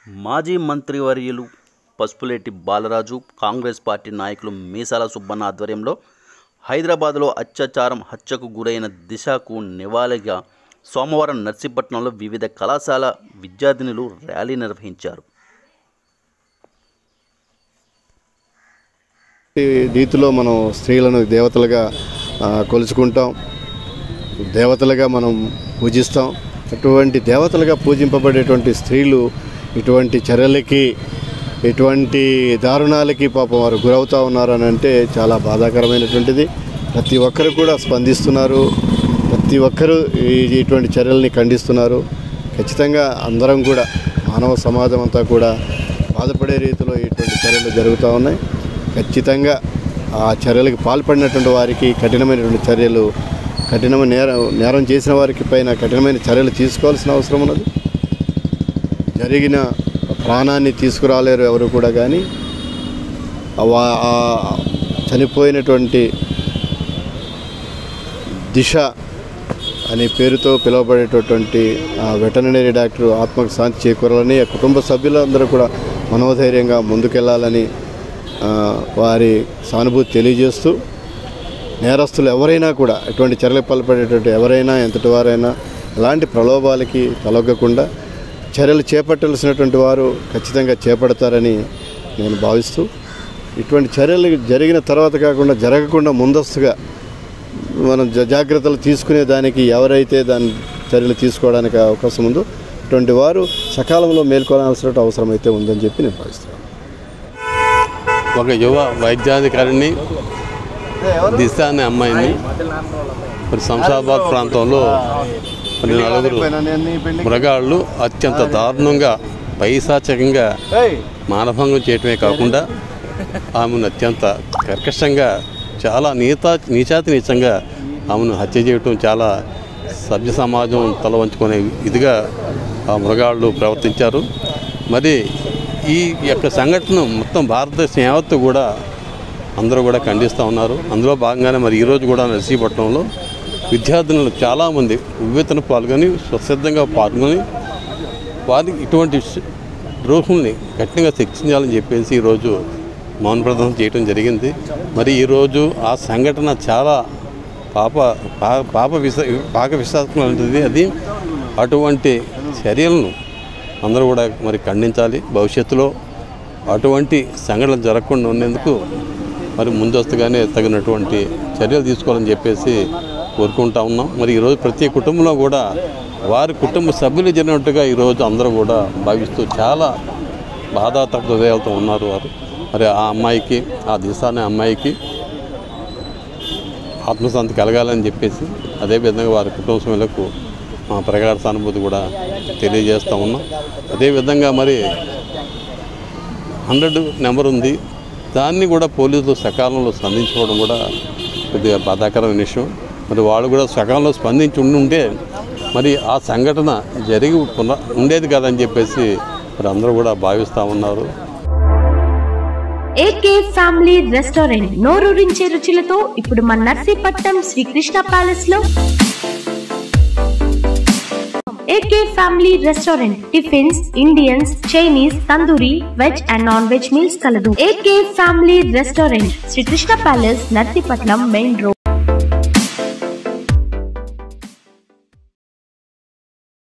మాజీ మంత్రివర్యులు పసుపులేటి బాలరాజు కాంగ్రెస్ పార్టీ నాయకులు మీసాల సుబ్బన్న ఆధ్వర్యంలో హైదరాబాద్లో అత్యాచారం హత్యకు గురైన దిశకు నివాళిగా సోమవారం నర్సీపట్నంలో వివిధ కళాశాల విద్యార్థినులు ర్యాలీ నిర్వహించారు ఈ రీతిలో మనం స్త్రీలను దేవతలుగా ఆ, కొలుచుకుంటాం దేవతలుగా మనం పూజిస్తాం అటువంటి దేవతలుగా పూజింపబడేటువంటి స్త్రీలు ఇటువంటి చర్యలకి ఇటువంటి దారుణాలకి పాపం వారు గురవుతూ ఉన్నారు అని అంటే చాలా బాధాకరమైనటువంటిది ప్రతి ఒక్కరు కూడా స్పందిస్తున్నారు ప్రతి ఒక్కరూ ఈ- ఇటువంటి చర్యల్ని ఖండిస్తున్నారు ఖచ్చితంగా అందరం కూడా మానవ సమాజం అంతా కూడా బాధపడే రీతిలో ఇటువంటి చర్యలు జరుగుతూ ఉన్నాయి ఖచ్చితంగా ఆ చర్యలకు పాల్పడినటువంటి వారికి కఠినమైనటువంటి చర్యలు కఠినమైన నేరం నేరం చేసిన వారికి పైన కఠినమైన చర్యలు తీసుకోవాల్సిన అవసరం ఉన్నది జరిగిన ప్రాణాన్ని తీసుకురాలేరు ఎవరు కూడా కానీ ఆ వా- ఆ చనిపోయినటువంటి దిశ అనే పేరుతో పిలువబడేటటువంటి ఆ వెటర్నరీ డాక్టర్ ఆత్మకు శాంతి చేకూరాలని ఆ కుటుంబ సభ్యులందరూ కూడా మనోధైర్యంగా ముందుకెళ్లాలని ఆ, వారి సానుభూతి తెలియజేస్తూ నేరస్తులు ఎవరైనా కూడా ఎటువంటి చర్యలకు పాల్పడేటువంటి ఎవరైనా ఎంతటి వారైనా ఎలాంటి ప్రలోభాలకి తలొగ్గకుండా చర్యలు చేపట్టాల్సినటువంటి వారు ఖచ్చితంగా చేపడతారని నేను భావిస్తూ ఇటువంటి చర్యలు జరిగిన తర్వాత కాకుండా జరగకుండా ముందస్తుగా మనం జ- జాగ్రత్తలు తీసుకునే దానికి ఎవరైతే దాని చర్యలు తీసుకోవడానికి అవకాశం ఉందో అటువంటి వారు సకాలంలో మేల్కొనాల్సిన అవసరం అయితే ఉందని చెప్పి నేను భావిస్తున్నాను ఒక యువ వైద్యాధికారిని దిశ అనే అమ్మాయిని మరి శంషాబాద్ ప్రాంతంలో మరి నలుగురు మృగాళ్ళు అత్యంత దారుణంగా పైశాచకంగా మానభంగం చేయటమే కాకుండా ఆమెను అత్యంత కర్కశంగా చాలా నీత నీచాతి నీచంగా ఆమెను హత్య చేయటం చాలా సభ్య సమాజం తల వంచుకునే ఇదిగా ఆ మృగాళ్ళు ప్రవర్తించారు మరి ఈ యొక్క సంఘటన మొత్తం భారతదేశం యావత్తు కూడా అందరూ కూడా ఖండిస్తూ ఉన్నారు అందులో భాగంగానే మరి ఈరోజు కూడా నర్సీపట్నంలో విద్యార్థినులు చాలామంది వివేతన పాల్గొని స్వసిద్ధంగా పాల్గొని వారికి ఇటువంటి శ- ద్రోహుల్ని కఠినంగా శిక్షించాలని చెప్పేసి ఈరోజు మౌన ప్రదర్శన చేయడం జరిగింది మరి ఈరోజు ఆ సంఘటన చాలా పాప పా- పాప విశ పాక విశ్వాసం అది అటువంటి చర్యలను అందరూ కూడా మరి ఖండించాలి భవిష్యత్తులో అటువంటి సంఘటనలు జరగకుండా ఉండేందుకు మరి ముందస్తుగానే తగినటువంటి చర్యలు తీసుకోవాలని చెప్పేసి కోరుకుంటా ఉన్నాం మరి ఈరోజు ప్రతి కుటుంబంలో కూడా వారి కుటుంబ సభ్యులు జరిగినట్టుగా ఈరోజు అందరూ కూడా భావిస్తూ చాలా బాధాతప్త హృదయాలతో ఉన్నారు వారు మరి ఆ అమ్మాయికి ఆ దిశ అనే అమ్మాయికి ఆత్మశాంతి కలగాలని చెప్పేసి అదేవిధంగా వారి కుటుంబ సభ్యులకు మా ప్రగాఢ సానుభూతి కూడా తెలియజేస్తూ ఉన్నాం అదేవిధంగా మరి హండ్రెడ్ నెంబర్ ఉంది దాన్ని కూడా పోలీసులు సకాలంలో స్పందించుకోవడం కూడా కొద్దిగా బాధాకరమైన విషయం మరి వాళ్ళు కూడా సకాలంలో స్పందించి ఉండుంటే మరి ఆ సంఘటన జరిగి పున ఉండేది కాదని చెప్పేసి మరి అందరూ కూడా భావిస్తూ ఉన్నారు ఏకే ఫ్యామిలీ రెస్టారెంట్ నోరూరించే రుచులతో ఇప్పుడు మన నర్సీపట్నం శ్రీకృష్ణ ప్యాలెస్ లో AK family restaurant tiffins Indians Chinese tandoori veg and non veg meals కలదు AK family restaurant Srikrishna palace Narsipatnam main road